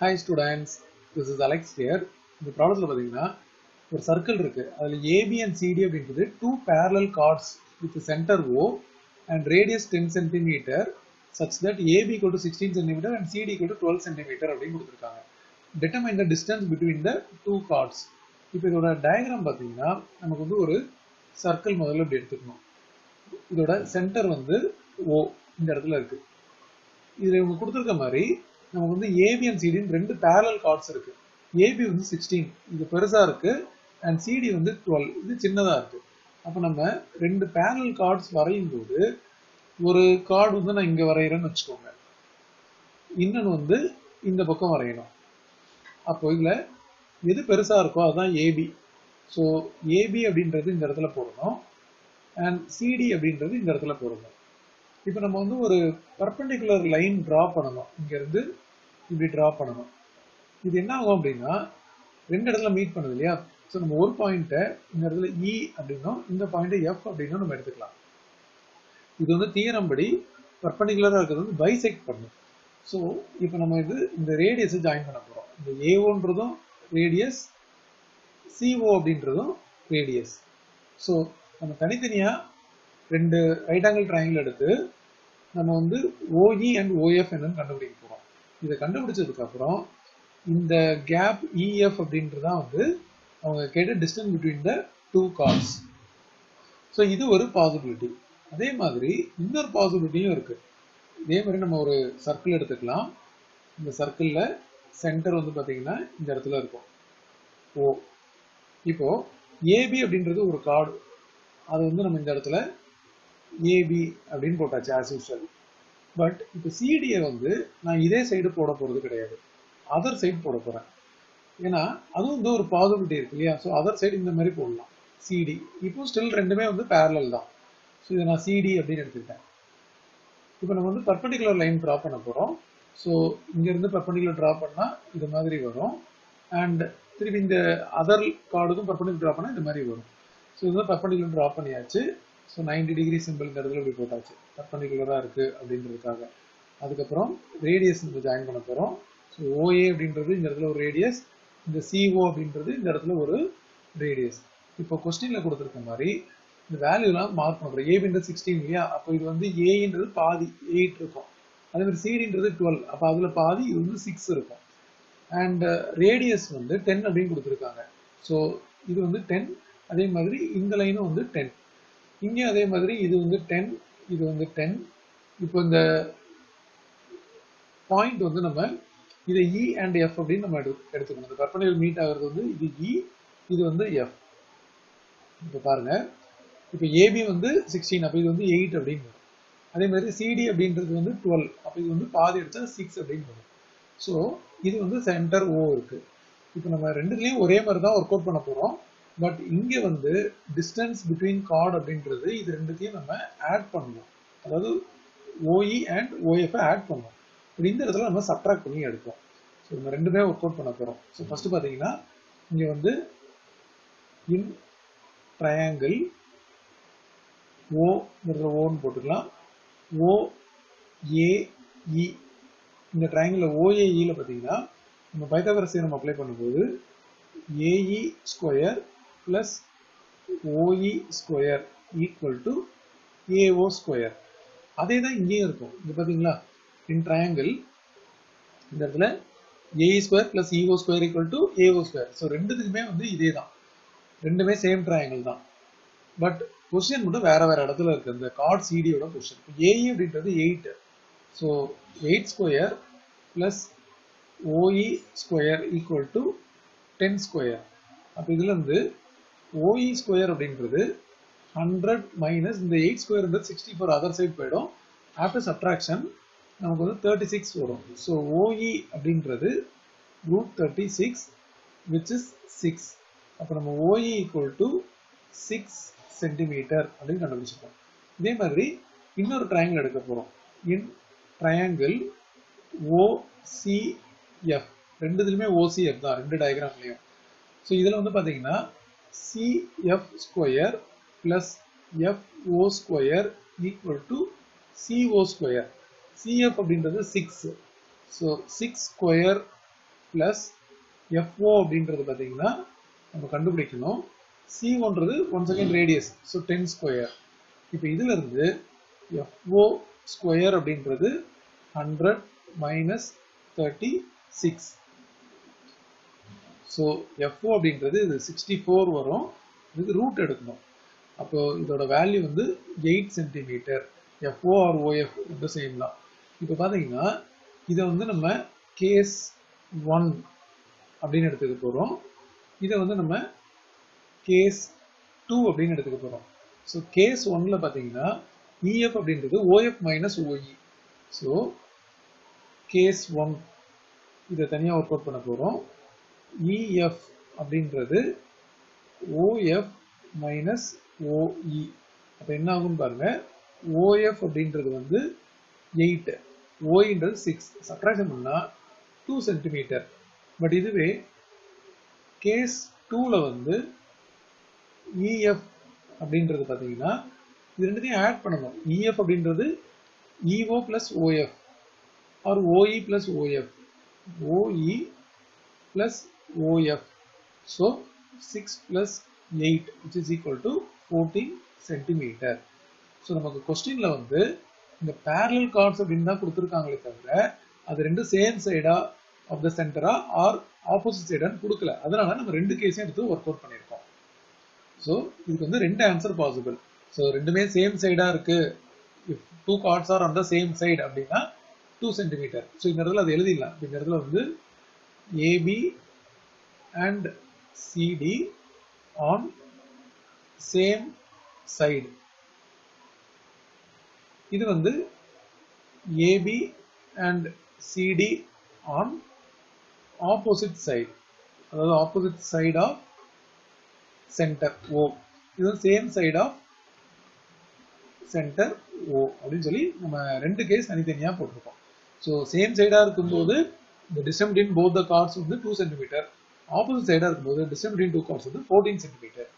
hi students this is Alex here இந்த ப்ராப்ளத்தில் பார்த்தீங்கன்னா ஒரு சர்க்கிள் இருக்கு அதில் ஏபி அண்ட் சிடி அப்படின்றது two parallel chords with centre O and radius 10 centimetre such that AB equal to 16 centimeter and CD equal to 12 centimeter அப்படின்னு கொடுத்துருக்காங்க determine the distance between the two chords இப்போ இதோட diagram பார்த்தீங்கன்னா நமக்கு வந்து ஒரு circle முதல்ல இப்படி எடுத்துக்கணும் இதோட சென்டர் வந்து O இந்த இடத்துல இருக்கு இதுல இவங்க கொடுத்துருக்க மாதிரி நமக்கு வந்து ஏபி அண்ட் சிடின்னு ரெண்டு parallel chords இருக்கு ஏபி வந்து சிக்ஸ்டீன் இது பெருசா இருக்கு அண்ட் சிடி வந்து டுவெல் இது சின்னதா இருக்கு அப்ப நம்ம ரெண்டு parallel chords வரையும் போது ஒரு கார்டு வந்து நான் இங்க வரைகிறேன்னு வச்சுக்கோங்க இன்னொன்று வந்து இந்த பக்கம் வரையணும் அப்போ இதுல எது பெருசா இருக்கோ அதுதான் ஏபி ஸோ ஏபி அப்படின்றது இந்த இடத்துல போடணும் அண்ட் சிடி அப்படின்றது இந்த இடத்துல போடணும் இப்போ நம்ம வந்து ஒரு பர்பண்டிகுலர் லைன் டிரா பண்ணணும் இங்க இருந்து இப்படி டிரா பண்ணணும் இது என்ன ஆகும் அப்படின்னா ரெண்டு இடத்துல மீட் பண்ணுது இல்லையா ஸோ நம்ம ஒரு பாயிண்ட்டை இந்த இடத்துல இ அப்படின்னும் இந்த பாயிண்ட்டை எஃப் அப்படின்னும் நம்ம எடுத்துக்கலாம் இது வந்து தியரம் படி பர்பண்டிகுலராக இருக்கிறது வந்து பைசெக்ட் பண்ணும் ஸோ இப்போ நம்ம இது இந்த ரேடியஸை ஜாயின் பண்ண போகிறோம் இந்த ஏஓன்றதும் ரேடியஸ் சிஓ அப்படின்றதும் ரேடியஸ் ஸோ நம்ம தனித்தனியாக ரெண்டு ரைட் ஆங்கிள் ட்ரையாங்கிள் எடுத்து நம்ம வந்து ஓஇ அண்ட் ஓஎஃப் என்னன்னு கண்டுபிடிக்க போகிறோம் இதை கண்டுபிடிச்சதுக்கு அப்புறம் இந்த கேப் இஎஃப் அப்படின்றது தான் வந்து அவங்க கேட்ட distance between the two chords so இது ஒரு பாசிபிலிட்டி அதே மாதிரி இன்னொரு பாசிபிலிட்டியும் இருக்கு இதே மாதிரி நம்ம ஒரு சர்க்கிள் எடுத்துக்கலாம் இந்த சர்க்கிளில் சென்டர் வந்து பார்த்தீங்கன்னா இந்த இடத்துல இருக்கும் ஓ இப்போ ஏபி அப்படின்றது ஒரு கார்டு அது வந்து நம்ம இந்த இடத்துல ஏபி அப்படின்னு போட்டாச்சு ஆஸ் யூஸ்வல் பட் இப்போ சிடியை வந்து நான் இதே சைடு போட போகிறது கிடையாது அதர் சைடு போட போகிறேன் ஏன்னா அதுவும் வந்து ஒரு பாசிபிலிட்டி இருக்கு இல்லையா ஸோ அதர் சைடு இந்த மாதிரி போடலாம் சிடி இப்போ ஸ்டில் ரெண்டுமே வந்து பேரலல் தான் ஸோ இதை நான் சிடி அப்படின்னு எடுத்துக்கிட்டேன் இப்போ நம்ம வந்து பர்பண்டிகுலர் லைன் ட்ரா பண்ண போகிறோம் ஸோ இங்கேருந்து பர்பண்டிகுலர் ட்ரா பண்ணால் இது மாதிரி வரும் அண்ட் திருப்பி இந்த அதர் கார்டுக்கும் பர்பண்டிகுலர் ட்ரா பண்ணால் இந்த மாதிரி வரும் ஸோ இது வந்து பர்பண்டிகுலர் ட்ரா பண்ணியாச்சு ஸோ நைன்டி டிகிரி சிம்பிள் இந்த இடத்துல இப்படி போட்டாச்சு பர்பண்டிகுலராக இருக்குது அப்படின்றதுக்காக அதுக்கப்புறம் ரேடியஸ் நம்ம ஜாயின் பண்ண போகிறோம் ஸோ ஓஏ அப்படின்றது இந்த இடத்துல ஒரு ரேடியஸ் இந்த சிஓ அப்படின்றது இந்த இடத்துல ஒரு ரேடியஸ் இப்போ கொஸ்டினில் கொடுத்துருக்க மாதிரி இந்த வேல்யூலாம் மார்க் பண்ணுறோம் ஏபின்றது சிக்ஸ்டீன் இல்லையா அப்போ இது வந்து ஏன்றது பாதி எயிட் இருக்கும் அதே மாதிரி சிடின்றது டுவெல் அப்போ அதில் பாதி இது வந்து சிக்ஸ் இருக்கும் அண்ட் ரேடியஸ் வந்து டென் அப்படின்னு கொடுத்துருக்காங்க ஸோ இது வந்து டென் அதே மாதிரி இந்த லைனும் வந்து டென் இங்கே அதே மாதிரி இது வந்து டென் இது வந்து டென் இப்போ இந்த பாயிண்ட் வந்து நம்ம இதை இ அண்ட் எஃப் அப்படின்னு நம்ம எடு எடுத்துக்கணும் இந்த கற்பனைகள் மீட் ஆகிறது வந்து இது இ இது வந்து எஃப் இப்போ பாருங்க இப்போ ஏபி வந்து சிக்ஸ்டீன் அப்போ இது வந்து எயிட் அப்படின்னு வரும் அதே மாதிரி சிடி அப்படின்றது வந்து டுவெல் அப்போ இது வந்து பாதி எடுத்தா சிக்ஸ் அப்படின்னு வரும் ஸோ இது வந்து சென்டர் ஓ இருக்கு இப்போ நம்ம ரெண்டுலேயும் ஒரே மாதிரி தான் ஒர்க் அவுட் பண்ண போகிறோம் பட் இங்கே வந்து டிஸ்டன்ஸ் பிட்வீன் கார்டு அப்படின்றது இது ரெண்டுத்தையும் நம்ம ஆட் பண்ணணும் அதாவது ஓஇ அண்ட் ஓஎஃப் ஆட் பண்ணணும் இப்போ இந்த இடத்துல நம்ம சப்ட்ராக்ட் பண்ணி எடுப்போம் ஸோ நம்ம ரெண்டுமே ஒர்க் அவுட் பண்ண போகிறோம் ஸோ ஃபர்ஸ்ட் பார்த்தீங்கன்னா இங்கே வந்து இன் ட்ரையாங்கிள் ஓங்கிறத ஓன்னு போட்டுக்கலாம் ஓ ஏஇ இந்த ட்ரையாங்கிள் ஓஏஇயில் பார்த்தீங்கன்னா நம்ம பைத்தாகரஸ் நம்ம அப்ளை பண்ணும்போது AE square plus OE square equal to AO square அதே தான் இங்கேயும் இருக்கும் இது பார்த்தீங்களா இன் ட்ரையாங்கிள் இந்த இடத்துல AE square plus EO square equal to AO square so ரெண்டுத்துக்குமே வந்து இதே தான் ரெண்டுமே சேம் ட்ரையாங்கிள் தான் பட் கொஸ்டின் மட்டும் வேற வேற இடத்துல இருக்கு இந்த கார்ட் சிடியோட கொஸ்டின் ஏஇ அப்படின்றது eight so eight square plus OE square equal to ten square அப்போ இதுல இருந்து ஓஇ ஸ்கொயர் அப்படின்றது ஹண்ட்ரட் மைனஸ் இந்த எயிட் ஸ்கொயர்ன்றது சிக்ஸ்டி ஃபோர் அதர் சைட் போயிடும் ஆஃப்டர் சப்ட்ராக்ஷன் நமக்கு வந்து தேர்ட்டி சிக்ஸ் வரும் ஸோ ஓஇ அப்படின்றது root thirty six which is six அப்போ நம்ம OE equal to six centimetre அப்படின்னு கண்டுபிடிச்சிருக்கோம் இதே மாதிரி இன்னொரு ட்ரையாங்கிள் எடுக்க போகிறோம் இன் ட்ரையாங்கிள் ஓசிஎஃப் ரெண்டுதுலையுமே ஓசிஎஃப் தான் ரெண்டு டயக்ராம்லையும் ஸோ இதில் வந்து பார்த்தீங்கன்னா CF square plus FO square equal to CO square CF அப்படின்றது six so six square plus FO அப்படின்றது பார்த்தீங்கன்னா நம்ம கண்டுபிடிக்கணும் சி ஒன்றது one second radius so ten square இப்போ இதுல இருந்து எஃப்ஓ ஸ்கொயர் அப்படின்றது hundred minus thirty six so FO அப்படின்றது இது சிக்ஸ்டி ஃபோர் வரும் இதுக்கு ரூட் எடுக்கணும் அப்போ இதோட வேல்யூ வந்து eight centimetre FO or OF ரெண்டு சேம் தான் இப்போ பார்த்தீங்கன்னா இதை வந்து நம்ம கேஸ் ஒன் அப்படின்னு எடுத்துக்க போகிறோம் இதை வந்து நம்ம கேஸ் டூ அப்படின்னு எடுத்துக்க போகிறோம் ஸோ கேஸ் ஒன்ல பார்த்தீங்கன்னா இஎஃப் அப்படின்றது OF minus OE so case one இதை தனியாக ஒர்க் அவுட் பண்ண போகிறோம் இஎஃப் அப்படின்றது ஓஎஃப் மைனஸ் ஓஇ அப்போ என்ன ஆகும்னு பாருங்க ஓஎஃப் அப்படின்றது வந்து எயிட் ஓஇன்றது சிக்ஸ் சப்ராக்ஷன் பண்ணால் டூ சென்டிமீட்டர் பட் இதுவே கேஸ் டூவில் வந்து இஎஃப் அப்படின்றது பார்த்தீங்கன்னா இது ரெண்டுத்தையும் ஆட் பண்ணணும் இஎஃப் அப்படின்றது EO plus OF or OE plus OF OE plus OF so six plus eight which is equal to fourteen centimetre so நமக்கு கொஸ்டினில் வந்து இந்த பேரலல் கார்ட்ஸ் அப்படின்னு தான் கொடுத்துருக்காங்களே தவிர அது ரெண்டு சேம் சைடா ஆஃப் த சென்டரா ஆர் ஆப்போசிட் சைடான்னு கொடுக்கல அதனால நம்ம ரெண்டு கேஸையும் எடுத்து ஒர்க் அவுட் பண்ணியிருக்கோம் ஸோ இதுக்கு வந்து ரெண்டு ஆன்சர் பாசிபிள் ஸோ ரெண்டுமே சேம் சைடா இருக்கு if two chords are on the same side அப்படின்னா டூ சென்டிமீட்டர் ஸோ இந்த இடத்துல அது எழுதிடலாம் இந்த இடத்துல வந்து AB and CD on same side இது வந்து AB and CD on opposite side அதாவது opposite side of centre O இது same side of centre O அப்படின்னு சொல்லி நம்ம ரெண்டு கேஸ் தனித்தனியாக போட்டிருக்கோம் ஸோ சேம் சைடாக இருக்கும்போது இந்த distance between both the chords வந்து டூ சென்டிமீட்டர் ஆப்போசிட் சைடாக இருக்கும்போது டிஸ்டன்ஸ் பிட்வீன் டூ கார்ட்ஸ் வந்து ஃபோர்டீன் சென்டிமீட்டர்